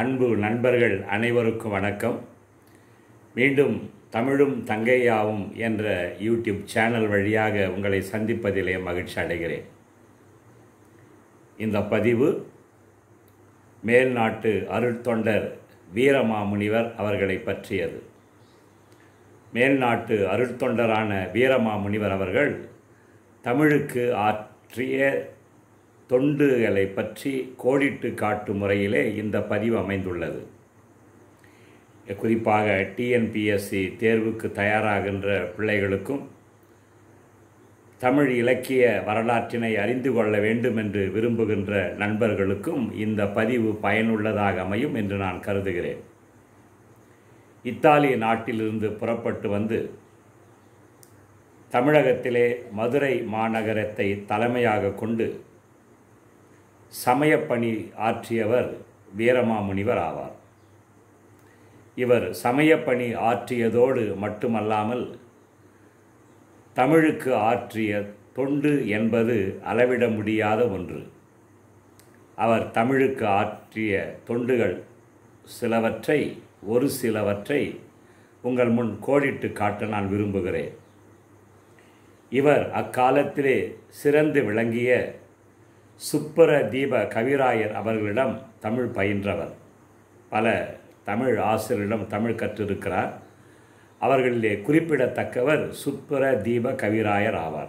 அன்பு நண்பர்கள் அனைவருக்கும் வணக்கம் மீண்டும் தமிழும் தங்கையாவும் என்ற யூடியூப் சேனல் வழியாக உங்களை சந்திப்பதிலே மகிழ்ச்சி அடைகிறேன் இந்த பதிவு மேல்நாட்டு அருட்தொண்டர் வீரமாமுனிவர் அவர்களை பற்றியது மேல்நாட்டு அருட்தொண்டரான வீரமாமுனிவர் அவர்கள் தமிழுக்கு ஆற்றிய தொண்டுகளை பற்றி கோடிட்டு காட்டும் முறையிலே இந்த பதிவு அமைந்துள்ளது குறிப்பாக டிஎன்பிஎஸ்சி தேர்வுக்கு தயாராகின்ற பிள்ளைகளுக்கும் தமிழ் இலக்கிய வரலாற்றினை அறிந்து கொள்ள வேண்டும் என்று விரும்புகின்ற நண்பர்களுக்கும் இந்த பதிவு பயனுள்ளதாக அமையும் என்று நான் கருதுகிறேன் இத்தாலிய நாட்டிலிருந்து புறப்பட்டு வந்து தமிழகத்திலே மதுரை மாநகரத்தை தலைமையாக கொண்டு சமயப்பணி ஆற்றியவர் வீரமாமுனிவர் ஆவார் இவர் சமயப்பணி ஆற்றியதோடு மட்டுமல்லாமல் தமிழுக்கு ஆற்றிய தொண்டு என்பது அளவிட முடியாத ஒன்று அவர் தமிழுக்கு ஆற்றிய தொண்டுகள் சிலவற்றை ஒரு சிலவற்றை உங்கள் முன் கோடிட்டு காட்ட நான் விரும்புகிறேன் இவர் அக்காலத்திலே சிறந்து விளங்கிய சுப்பர தீப கவிராயர் அவர்களிடம் தமிழ் பயின்றவர் பல தமிழ் ஆசிரியரிடம் தமிழ் கற்றிருக்கிறார் அவர்களிலே குறிப்பிடத்தக்கவர் சுப்பர தீப கவிராயர் ஆவார்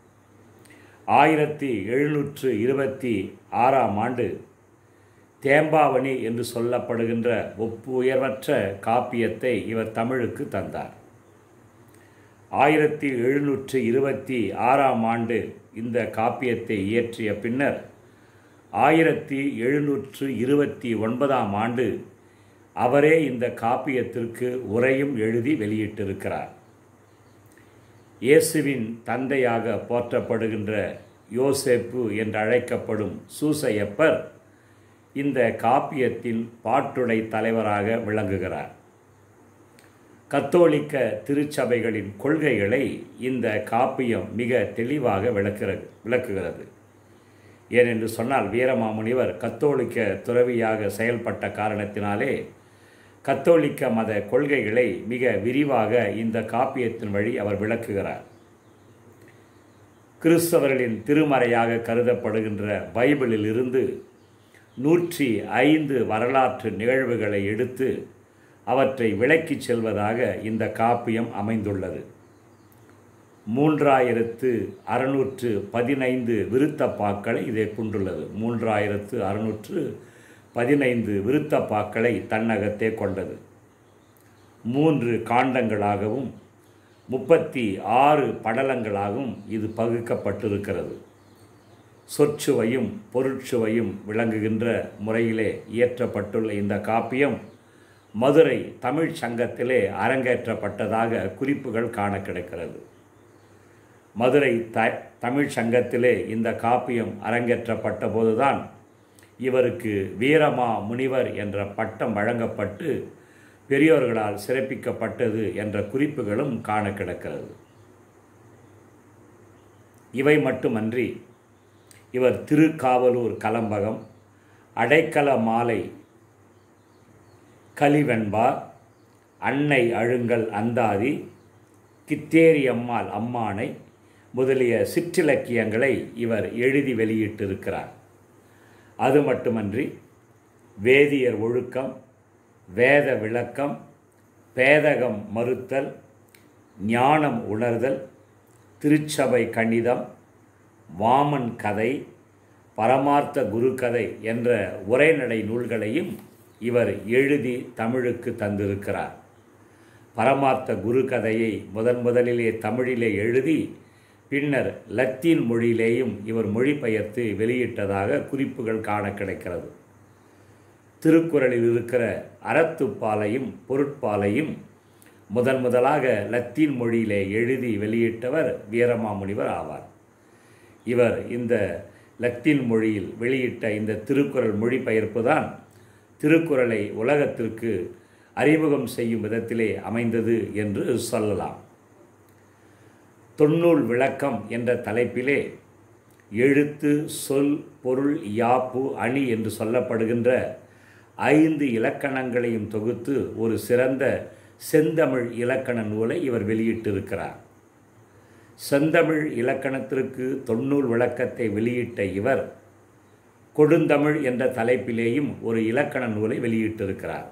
ஆயிரத்தி எழுநூற்று இருபத்தி ஆறாம் ஆண்டு தேம்பாவணி என்று சொல்லப்படுகின்ற ஒப்புயர்வற்ற காப்பியத்தை இவர் தமிழுக்கு தந்தார் ஆயிரத்தி எழுநூற்று இருபத்தி ஆறாம் ஆண்டு இந்த காப்பியத்தை இயற்றிய பின்னர் ஆயிரத்தி எழுநூற்று இருபத்தி ஒன்பதாம் ஆண்டு அவரே இந்த காப்பியத்திற்கு உரையும் எழுதி வெளியிட்டிருக்கிறார் இயேசுவின் தந்தையாக போற்றப்படுகின்ற யோசேப்பு என்று அழைக்கப்படும் சூசையப்பர் இந்த காப்பியத்தின் பாட்டுடை தலைவராக விளங்குகிறார் கத்தோலிக்க திருச்சபைகளின் கொள்கைகளை இந்த காப்பியம் மிக தெளிவாக விளக்குகிறது விளக்குகிறது ஏனென்று சொன்னால் வீரமாமுனிவர் கத்தோலிக்க துறவியாக செயல்பட்ட காரணத்தினாலே கத்தோலிக்க மத கொள்கைகளை மிக விரிவாக இந்த காப்பியத்தின் வழி அவர் விளக்குகிறார் கிறிஸ்தவர்களின் திருமறையாக கருதப்படுகின்ற பைபிளில் இருந்து நூற்றி ஐந்து வரலாற்று நிகழ்வுகளை எடுத்து அவற்றை விளக்கிச் செல்வதாக இந்த காப்பியம் அமைந்துள்ளது மூன்றாயிரத்து அறுநூற்று பதினைந்து விருத்தப்பாக்களை இதை கொண்டுள்ளது மூன்றாயிரத்து அறுநூற்று பதினைந்து விருத்தப்பாக்களை தன்னகத்தே கொண்டது மூன்று காண்டங்களாகவும் முப்பத்தி ஆறு படலங்களாகவும் இது பகுக்கப்பட்டிருக்கிறது சொற்சுவையும் பொருட்சுவையும் விளங்குகின்ற முறையிலே இயற்றப்பட்டுள்ள இந்த காப்பியம் மதுரை தமிழ் சங்கத்திலே அரங்கேற்றப்பட்டதாக குறிப்புகள் காண கிடைக்கிறது மதுரை த தமிழ் சங்கத்திலே இந்த காப்பியம் அரங்கேற்றப்பட்ட போதுதான் இவருக்கு வீரமா முனிவர் என்ற பட்டம் வழங்கப்பட்டு பெரியோர்களால் சிறப்பிக்கப்பட்டது என்ற குறிப்புகளும் காண கிடக்கிறது இவை மட்டுமன்றி இவர் திருக்காவலூர் கலம்பகம் அடைக்கல மாலை கலிவெண்பா அன்னை அழுங்கல் அந்தாதி கித்தேரியம்மாள் அம்மானை முதலிய சிற்றிலக்கியங்களை இவர் எழுதி வெளியிட்டிருக்கிறார் அது மட்டுமன்றி வேதியர் ஒழுக்கம் வேத விளக்கம் பேதகம் மறுத்தல் ஞானம் உணர்தல் திருச்சபை கணிதம் வாமன் கதை பரமார்த்த குரு கதை என்ற உரைநடை நூல்களையும் இவர் எழுதி தமிழுக்கு தந்திருக்கிறார் பரமார்த்த குரு கதையை முதன் முதலிலே தமிழிலே எழுதி பின்னர் லத்தீன் மொழியிலேயும் இவர் மொழிபெயர்த்து வெளியிட்டதாக குறிப்புகள் காண கிடைக்கிறது திருக்குறளில் இருக்கிற அறத்துப்பாலையும் பொருட்பாலையும் முதன் முதலாக லத்தீன் மொழியிலே எழுதி வெளியிட்டவர் வீரமாமுனிவர் ஆவார் இவர் இந்த லத்தீன் மொழியில் வெளியிட்ட இந்த திருக்குறள் மொழிபெயர்ப்பு தான் திருக்குறளை உலகத்திற்கு அறிமுகம் செய்யும் விதத்திலே அமைந்தது என்று சொல்லலாம் தொன்னூல் விளக்கம் என்ற தலைப்பிலே எழுத்து சொல் பொருள் யாப்பு அணி என்று சொல்லப்படுகின்ற ஐந்து இலக்கணங்களையும் தொகுத்து ஒரு சிறந்த செந்தமிழ் இலக்கண நூலை இவர் வெளியிட்டிருக்கிறார் செந்தமிழ் இலக்கணத்திற்கு தொன்னூல் விளக்கத்தை வெளியிட்ட இவர் கொடுந்தமிழ் என்ற தலைப்பிலேயும் ஒரு இலக்கண நூலை வெளியிட்டிருக்கிறார்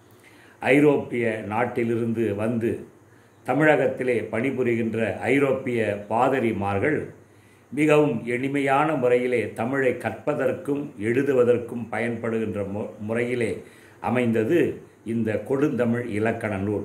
ஐரோப்பிய நாட்டிலிருந்து வந்து தமிழகத்திலே பணிபுரிகின்ற ஐரோப்பிய பாதிரிமார்கள் மிகவும் எளிமையான முறையிலே தமிழை கற்பதற்கும் எழுதுவதற்கும் பயன்படுகின்ற மு முறையிலே அமைந்தது இந்த கொடுந்தமிழ் இலக்கண நூல்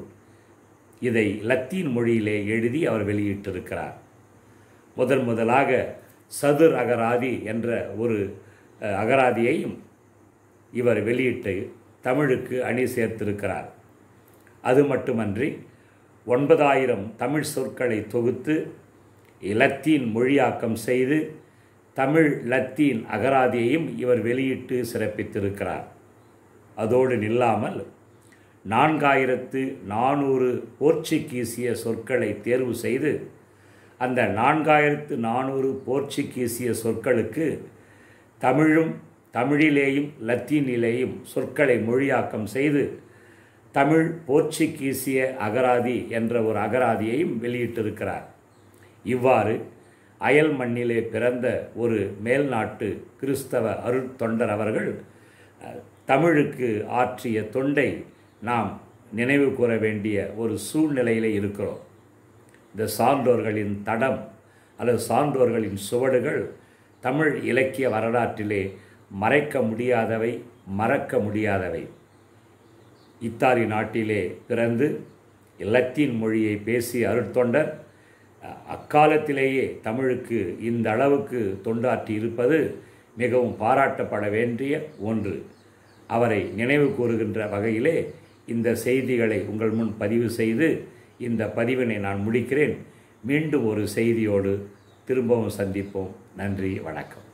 இதை லத்தீன் மொழியிலே எழுதி அவர் வெளியிட்டிருக்கிறார் முதன் முதலாக சதுர் அகராதி என்ற ஒரு அஹ், அகராதியையும் இவர் வெளியிட்டு தமிழுக்கு அணி சேர்த்திருக்கிறார் அது மட்டுமன்றி ஒன்பதாயிரம் தமிழ் சொற்களை தொகுத்து லத்தீன் மொழியாக்கம் செய்து தமிழ் லத்தீன் அகராதியையும் இவர் வெளியிட்டு சிறப்பித்திருக்கிறார் அதோடு நில்லாமல் நான்காயிரத்து நானூறு போர்ச்சுகீசிய சொற்களை தேர்வு செய்து அந்த நான்காயிரத்து நானூறு போர்ச்சுகீசிய சொற்களுக்கு தமிழும் தமிழிலேயும் லத்தீனிலேயும் சொற்களை மொழியாக்கம் செய்து தமிழ் போர்ச்சுகீசிய அகராதி என்ற ஒரு அகராதியையும் வெளியிட்டிருக்கிறார் இவ்வாறு அயல் மண்ணிலே பிறந்த ஒரு மேல்நாட்டு கிறிஸ்தவ அருட்தொண்டர் அவர்கள் அஹ், தமிழுக்கு ஆற்றிய தொண்டை நாம் நினைவு கூற வேண்டிய ஒரு சூழ்நிலையிலே இருக்கிறோம் இந்த சான்றோர்களின் தடம் அல்லது சான்றோர்களின் சுவடுகள் தமிழ் இலக்கிய வரலாற்றிலே மறைக்க முடியாதவை மறக்க முடியாதவை இத்தாலி நாட்டிலே பிறந்து லத்தீன் மொழியை பேசிய அருட்தொண்டர் அ- அக்காலத்திலேயே தமிழுக்கு இந்த அளவுக்கு தொண்டாற்றி இருப்பது மிகவும் பாராட்டப்பட வேண்டிய ஒன்று அவரை நினைவு கூறுகின்ற வகையிலே இந்த செய்திகளை உங்கள் முன் பதிவு செய்து இந்த பதிவினை நான் முடிக்கிறேன் மீண்டும் ஒரு செய்தியோடு திரும்பவும் சந்திப்போம் நன்றி வணக்கம்